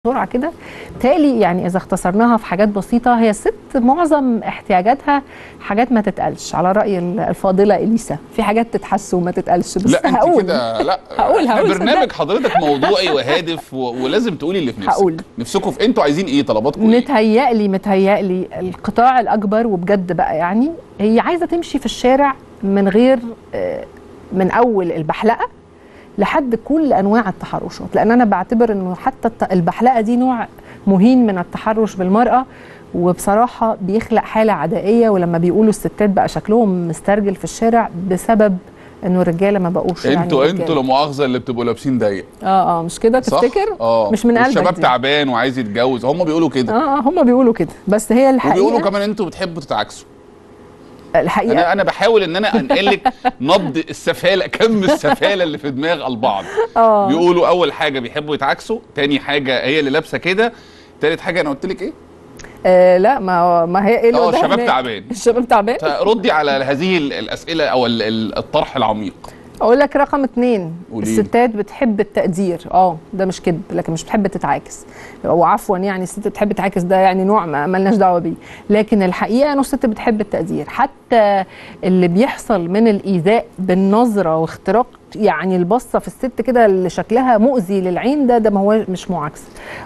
بسرعه كده تالي يعني اذا اختصرناها في حاجات بسيطه هي الست معظم احتياجاتها حاجات ما تتقالش على راي الفاضله اليسا في حاجات تتحس وما تتقالش بس لا انت هقول كده لا هقول- إحنا هقول برنامج حضرتك موضوعي وهادف و... ولازم تقولي اللي في نفسك هقول. نفسكم في انتوا عايزين ايه طلباتكم ايه متهيألي متهيألي القطاع الأكبر وبجد بقى يعني هي عايزة تمشي في الشارع من غير آه، من أول البحلقة لحد كل أنواع التحرشات لأن أنا بعتبر إنه حتى الت- البحلقة دي نوع مهين من التحرش بالمرأة وبصراحة بيخلق حالة عدائية ولما بيقولوا الستات بقى شكلهم مسترجل في الشارع بسبب إنه الرجالة ما بقوش يعني انتوا رجالة. انتوا لا مؤاخذه اللي بتبقوا لابسين ضيق اه اه مش كده صح؟ تفتكر؟ اه مش من قلبك الشباب دي. تعبان وعايز يتجوز هم بيقولوا كده اه اه هم بيقولوا كده بس هي الحقيقة وبيقولوا كمان انتوا بتحبوا تتعاكسوا الحقيقة انا انا بحاول ان انا انقل لك نبض السفاله كم السفاله اللي في دماغ البعض اه بيقولوا اول حاجه بيحبوا يتعاكسوا تاني حاجه هي اللي لابسه كده تالت حاجه انا قلت لك ايه آه لا ما ما هي ايه اللي اه قدام الشباب هناك؟ تعبان الشباب تعبان ردي على هذه ال- الاسئله او ال- ال- الطرح العميق اقول لك رقم اتنين قوليلي. الستات بتحب التقدير اه ده مش كذب لكن مش بتحب تتعاكس وعفوا يعني الست بتحب تتعاكس ده يعني نوع ما ملناش دعوه بيه لكن الحقيقه انه الست بتحب التقدير حتى اللي بيحصل من الايذاء بالنظره واختراق يعني البصه في الست كده اللي شكلها مؤذي للعين ده ده ما هو مش معاكسه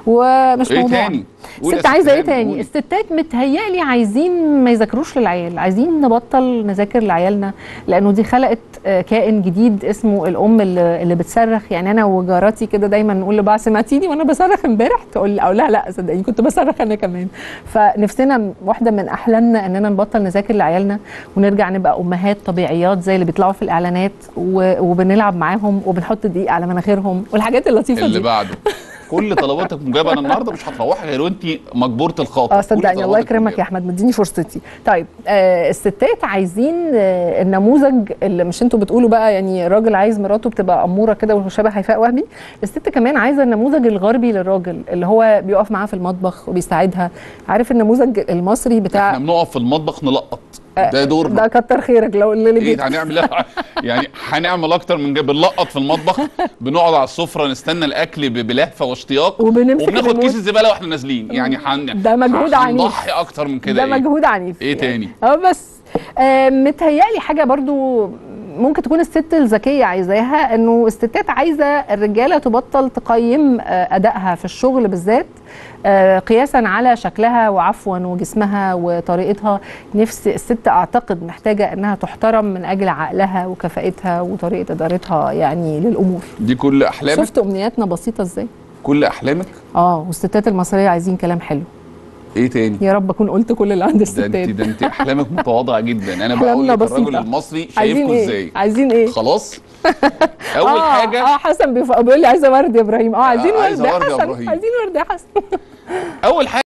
ومش ايه موضوع تاني قولي يا الست ست عايزه ايه هاني، تاني قولي. الستات متهيألي عايزين ما يذاكروش للعيال عايزين نبطل نذاكر لعيالنا لانه دي خلقت آه، كائن جديد اسمه الام اللي, اللي بتصرخ يعني انا وجاراتي كده دايما نقول لبعض سمعتيني وانا بصرخ امبارح تقول اقول لها لا صدقيني كنت بصرخ انا كمان فنفسنا م- واحده من احلامنا اننا نبطل نذاكر لعيالنا ونرجع نبقى امهات طبيعيات زي اللي بيطلعوا في الاعلانات و- وبنلعب معاهم وبنحط دقيق على مناخيرهم والحاجات اللطيفه اللي دي بعده كل طلباتك مجابه انا النهارده مش هتروحي غير وانت مجبوره الخاطر اه كل صدقني الله طلباتك يكرمك مجابة. يا احمد مديني فرصتي طيب آه الستات عايزين آه النموذج اللي مش انتوا بتقولوا بقى يعني الراجل عايز مراته بتبقى اموره كده وشبه هيفاء وهبي الست كمان عايزه النموذج الغربي للراجل اللي هو بيقف معاها في المطبخ وبيساعدها عارف النموذج المصري احنا بتاع بنقف في المطبخ نلقط ده دورنا ده كتر خيرك لو اللي ايه جيت هنعمل إيه؟ يعني هنعمل اكتر من كده بنلقط في المطبخ بنقعد على السفره نستنى الاكل ب- بلهفه واشتياق وبنمسك وبناخد الريموت. كيس الزباله واحنا نازلين يعني هن ده مجهود عنيف. هنضحي اكتر من كده ده ايه مجهود عنيف ايه تاني اه بس آه متهيألي حاجة برضو ممكن تكون الست الذكية عايزاها انه الستات عايزة الرجالة تبطل تقيم آه ادائها في الشغل بالذات آه قياسا على شكلها وعفوا وجسمها وطريقتها نفس الست اعتقد محتاجة انها تحترم من اجل عقلها وكفاءتها وطريقة ادارتها يعني للامور دي كل احلامك شفت امنياتنا بسيطة ازاي كل احلامك اه والستات المصرية عايزين كلام حلو ايه تاني يا رب اكون قلت كل اللي عند ده الستات انت ده انت احلامك متواضعه جدا انا أحلامنا بقول لك الرجل بسيطة. المصري عايزين شايفكم ايه ازاي عايزين ايه خلاص اول آه حاجه اه حسن بيف- بيقول لي عايزه ورد يا ابراهيم اه عايزين آه، عايزة ورد يا ورد يا حسن إبراهيم. عايزين ورد يا حسن اول حاجه